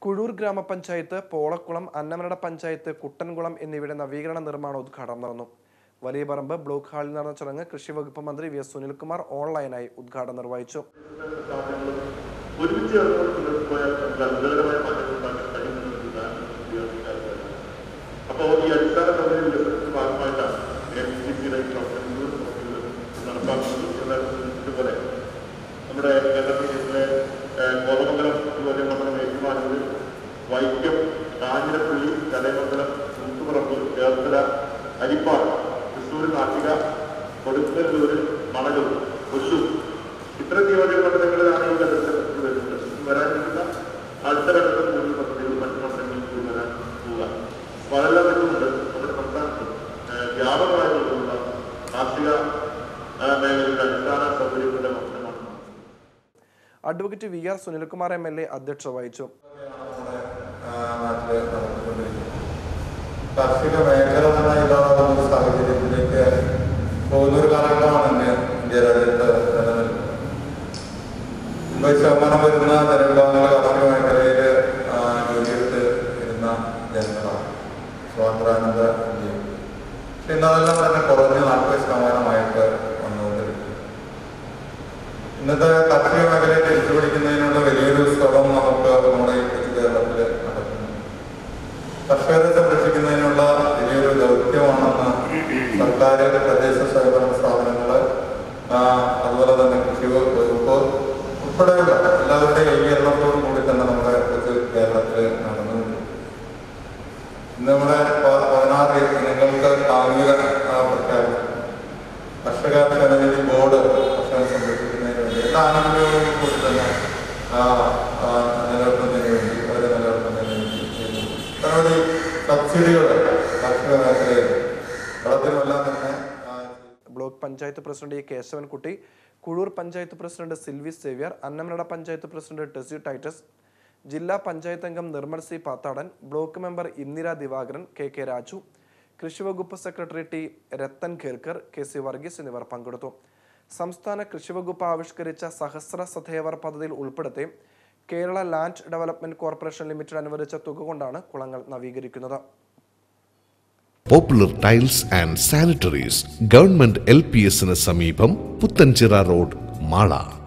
കുഴൂർ ഗ്രാമപഞ്ചായത്ത് പോളക്കുളം അന്നമനട പഞ്ചായത്ത് കുട്ടൻകുളം എന്നിവയുടെ നവീകരണ നിർമ്മാണ ഉദ്ഘാടനം നടന്നു വലിയ പറമ്പ് ബ്ലോക്ക് ഹാളിൽ നടന്ന ചടങ്ങ് കൃഷി വകുപ്പ് മന്ത്രി വി എസ് സുനിൽകുമാർ ഓൺലൈനായി ഉദ്ഘാടനം നിർവഹിച്ചു ഒരുമിച്ച് ചേർന്നുകൊണ്ട് മുന്നോട്ട് പോയാൽ നമുക്ക് അത്ഭുതകരമായ മാറ്റങ്ങൾ ഉണ്ടാക്കാൻ കഴിയുമെന്ന് വിചാരിക്കാറുണ്ട് അപ്പോൾ ഈ അടിസ്ഥാന സൗകര്യ വികസനത്തിന്റെ ഭാഗമായിട്ടാണ് എൻ സി പിയുടെ പ്രവർത്തനങ്ങളും പ്രവർത്തികളും നടപ്പാക്കുന്നത് എന്നാൽ ഇതുപോലെ നമ്മുടെ കേരളത്തിലെ കോതമംഗലം ഇതുപോലെ നമ്മുടെ ഏറ്റുമാനൂർ വൈക്കം കാഞ്ഞിരപ്പള്ളി കലയമംഗലം കൂത്തുപറമ്പ് ചേർത്തല അരിപ്പാട് തൃശ്ശൂർ നാട്ടിക കൊടുങ്ങല്ലൂർ മണലൂർ കൊല്ലൂർ ഇത്തരം നിയോജക മണ്ഡലങ്ങളിലാണ് ഈ ഘട്ടത്തിൽ വരുന്നത് ഇനി വരാനിരിക്കുന്ന അടുത്ത ഘട്ടത്തിൽ കൂടുതൽ പദ്ധതികൾ മറ്റു മണ്ഡലങ്ങളിൽ കൂടി വരാൻ പോവുക അപ്പോൾ അതെല്ലാം വെച്ചുകൊണ്ട് നമ്മുടെ സംസ്ഥാനത്ത് ഏഹ്, വ്യാപകമായ തോതിലുള്ള കാർഷിക ഏഹ്, മേഖലയുടെ അടിസ്ഥാന സൗകര്യങ്ങളുടെ വർധനമാണ് advocate V R Sunilkumar M L A അധ്യക്ഷത വഹിച്ചു നാട്ടില് നടന്നുകൊണ്ടിരിക്കുന്നത് കാർഷിക മേഖല തന്നെ ഇല്ലാതാകുന്ന ഒരു സാഹചര്യത്തിലേക്ക് പോകുന്ന ഒരു കാലഘട്ടമാണ് ഇന്ന് ഇന്ത്യ രാജ്യത്ത് നിലനിൽക്കുന്നത് അമ്പത് ശതമാനം വരുന്ന ജനവിഭാഗങ്ങൾ കാർഷിക മേഖലയിൽ ജോലിയെടുത്ത് ഇരുന്ന ജനങ്ങളാണ് സ്വാതന്ത്ര്യാനന്ത ഇന്ത്യ പക്ഷെ ഇന്ന് അതെല്ലാം തന്നെ കുറഞ്ഞ് നാൽപ്പത് ശതമാനമായിട്ട് വന്നുകൊണ്ടിരിക്കുന്നു ഇന്നത്തെ കാർഷിക മേഖലയെ തിരിച്ചു പിടിക്കുന്നതിനുള്ള വലിയൊരു ശ്രമം നമുക്ക് നമ്മുടെ ഈ കൊച്ചു കേരളത്തിൽ നടക്കുന്നു കർഷകരെ സംരക്ഷിക്കുന്നതിനുള്ള വലിയൊരു ദൗത്യമാണെന്ന് സർക്കാർ പ്രദേശ സ്വയംഭരണ സ്ഥാപനങ്ങള് ആ, അതുപോലെ തന്നെ കൃഷി വകുപ്പ് ഉൾപ്പെടെയുള്ള എല്ലാവരുടെയും ഏകീകരണത്തോടും കൂടി തന്നെ നമ്മുടെ കൊച്ചു കേരളത്തിൽ നടന്നുകൊണ്ടിരിക്കുന്നു ഇന്ന് നമ്മുടെ പ- പതിനാറ് ഇനങ്ങൾക്ക് താങ്ങുക പ്രഖ്യാപിച്ചു കർഷക ക്ഷേമനിധി ബോർഡ് കർഷകരെ സംരക്ഷിക്കുന്നതിന് വേണ്ടി എല്ലാ ആനുകൂല്യങ്ങളും കൂടി തന്നെ ആ, ആ, നിലനിർത്തുന്നതിന് വേണ്ടി അവരെ നിലനിർത്തുന്നതിന് വേണ്ടി ചെയ്യുന്നു നിരവധി സബ്സിഡികൾ കാർഷിക മേഖലയിൽ വളത്തിനുമെല്ലാം തന്നെ ആ, block panchayat president A Kesavankutty Kuzhur panchayat president Silvy Xavier Annamanada panchayat president Tessy Titus ജില്ലാ പഞ്ചായത്ത് അംഗം Nirmal C Pathadan block member Indira Divakaran K K Raju കൃഷിവകുപ്പ് secretary T Rathan Kherkar K C Varghese എന്നിവർ പങ്കെടുത്തു സംസ്ഥാന കൃഷിവകുപ്പ് ആവിഷ്കരിച്ച സഹസ്ര സധേവർ പദ്ധതിയിൽ ഉൾപ്പെടുത്തി Kerala land development corporation limited അനുവദിച്ച തുക കൊണ്ടാണ് കുളങ്ങൾ നവീകരിക്കുന്നത് popular tiles and sanitaries government L P എസിന് സമീപം പുത്തൻചിറ റോഡ് മാള